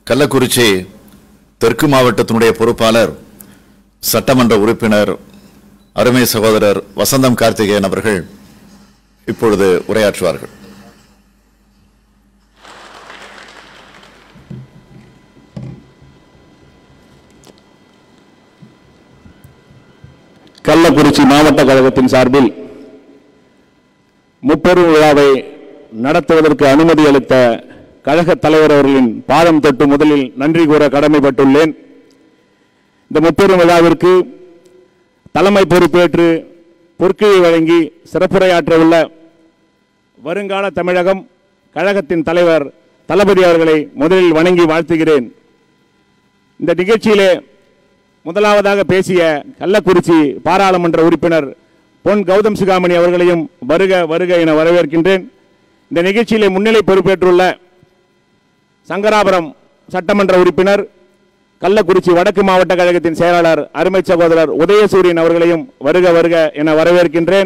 கள்ளக்குறிச்சி தெற்கு மாவட்டத்தினுடைய பொறுப்பாளர் சட்டமன்ற உறுப்பினர் அருமை சகோதரர் வசந்தம் கார்த்திகேயன் அவர்கள் இப்பொழுது உரையாற்றுவார்கள் கள்ளக்குறிச்சி மாவட்ட கழகத்தின் சார்பில் முப்பெரும் விழாவை நடத்துவதற்கு அனுமதி அளித்த கழக தலைவர் அவர்களின் பாதம் தொட்டு முதலில் நன்றி கூற கடமைப்பட்டுள்ளேன் இந்த முப்பெரும் விழாவிற்கு தலைமை பொறுப்பேற்று பொற்கையை வழங்கி சிறப்புரையாற்ற உள்ள வருங்கால தமிழகம் கழகத்தின் தலைவர் தளபதி அவர்களை முதலில் வணங்கி வாழ்த்துகிறேன் இந்த நிகழ்ச்சியிலே முதலாவதாக பேசிய கள்ளக்குறிச்சி பாராளுமன்ற உறுப்பினர் பொன் கௌதம் சிகாமணி அவர்களையும் வருக வருக என வரவேற்கின்றேன் இந்த நிகழ்ச்சியிலே முன்னிலை பொறுப்பேற்றுள்ள சங்கராபுரம் சட்டமன்ற உறுப்பினர் கள்ளக்குறிச்சி வடக்கு மாவட்ட கழகத்தின் செயலாளர் அருமை சகோதரர் உதயசூரியன் அவர்களையும் வருக வருக என வரவேற்கின்றேன்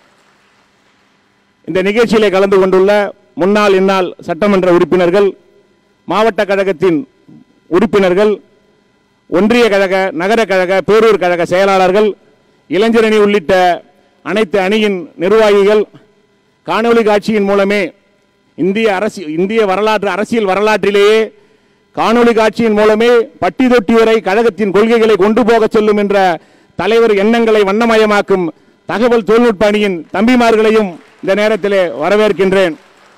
இந்த நிகழ்ச்சியிலே கலந்து கொண்டுள்ள முன்னாள் இந்நாள் சட்டமன்ற உறுப்பினர்கள் மாவட்ட கழகத்தின் உறுப்பினர்கள் ஒன்றிய கழக நகர கழக பேரூர் கழக செயலாளர்கள் இளைஞரணி உள்ளிட்ட அனைத்து அணியின் நிர்வாகிகள் காணொளி காட்சியின் மூலமே இந்திய அரசு இந்திய வரலாற்று அரசியல் வரலாற்றிலேயே காணொளி காட்சியின் மூலமே பட்டி தொட்டி வரை கழகத்தின் கொள்கைகளை கொண்டு போகச் சொல்லும் என்ற தலைவர் எண்ணங்களை வண்ணமயமாக்கும் தகவல் தொழில்நுட்ப அணியின் தம்பிமார்களையும் இந்த நேரத்திலே வரவேற்கின்றேன்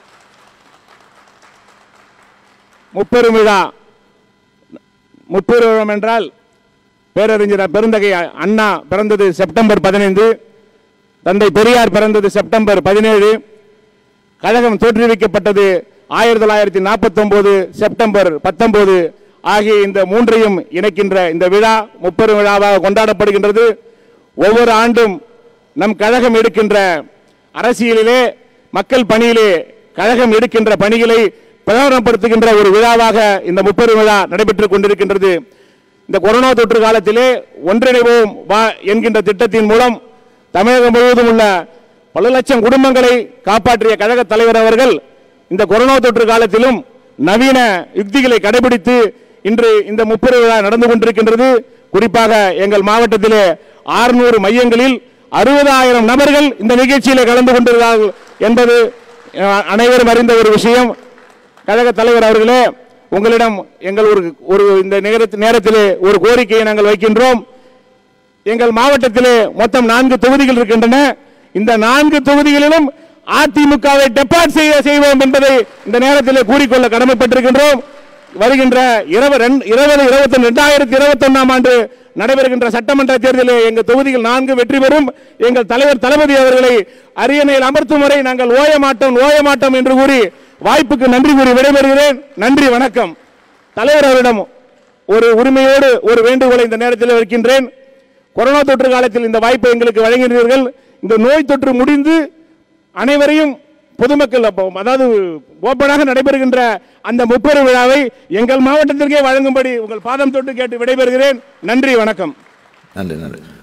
முப்பெரும் விழா முப்பெருவிழம் என்றால் பேரறிஞர் பெருந்தகை அண்ணா பிறந்தது செப்டம்பர் பதினைந்து தந்தை பெரியார் பிறந்தது செப்டம்பர் பதினேழு கழகம் தோற்றுவிக்கப்பட்டது ஆயிரத்தி தொள்ளாயிரத்தி நாற்பத்தி செப்டம்பர் பத்தொன்பது ஆகிய இந்த மூன்றையும் இணைக்கின்ற இந்த விழா முப்பெரும் விழாவாக கொண்டாடப்படுகின்றது ஒவ்வொரு ஆண்டும் நம் கழகம் எடுக்கின்ற அரசியலிலே மக்கள் பணியிலே கழகம் எடுக்கின்ற பணிகளை பிரகடனப்படுத்துகின்ற ஒரு விழாவாக இந்த முப்பெரும் விழா நடைபெற்றுக் கொண்டிருக்கின்றது இந்த கொரோனா தொற்று காலத்திலே ஒன்றிணைவோம் வா என்கின்ற திட்டத்தின் மூலம் தமிழகம் முழுவதும் உள்ள பல லட்சம் குடும்பங்களை காப்பாற்றிய கழக தலைவர் அவர்கள் இந்த கொரோனா தொற்று காலத்திலும் நவீன யுக்திகளை கடைபிடித்து இன்று இந்த முப்பெரு விழா நடந்து கொண்டிருக்கின்றது குறிப்பாக எங்கள் மாவட்டத்திலே ஆறுநூறு மையங்களில் அறுபதாயிரம் நபர்கள் இந்த நிகழ்ச்சியிலே கலந்து கொண்டிருக்கிறார்கள் என்பது அஹ், அனைவரும் அறிந்த ஒரு விஷயம் கழக தலைவர் அவர்களே உங்களிடம் எங்கள் ஒரு ஒரு இந்த நேரத்து- நேரத்திலே ஒரு கோரிக்கையை நாங்கள் வைக்கின்றோம் எங்கள் மாவட்டத்திலே மொத்தம் நான்கு தொகுதிகள் இருக்கின்றன இந்த நான்கு தொகுதிகளிலும் அதிமுகவை டெபாட் செய்ய செய்வோம் என்பதை இந்த நேரத்தில் கூறிக்கொள்ள கடமைப்பட்டிருக்கின்றோம் வருகின்ற இருபது இருபது இருபத்தி ரெண்டாயிரத்தி இருபத்தி ஒன்னாம் ஆண்டு நடைபெறுகின்ற சட்டமன்ற தேர்தலில் எங்கள் தொகுதிகள் நான்கு வெற்றி பெறும் எங்கள் தலைவர் தளபதி அவர்களை அரியணையில் அமர்த்தும் வரை நாங்கள் ஓய மாட்டோம் ஓய மாட்டோம் என்று கூறி வாய்ப்புக்கு நன்றி கூறி விடைபெறுகிறேன் நன்றி வணக்கம் தலைவர் அவரிடம் ஒரு உரிமையோடு ஒரு வேண்டுகோளை இந்த நேரத்தில் வைக்கின்றேன் கொரோனா தொற்று காலத்தில் இந்த வாய்ப்பை எங்களுக்கு வழங்கினீர்கள் இந்த நோய் தொற்று முடிந்து அனைவரையும் பொதுமக்கள் அப்போ அதாவது ஓப்பனாக நடைபெறுகின்ற அந்த முப்பெரு விழாவை எங்கள் மாவட்டத்திற்கே வழங்கும்படி உங்கள் பாதம் தொட்டு கேட்டு விடைபெறுகிறேன் நன்றி வணக்கம் நன்றி நன்றி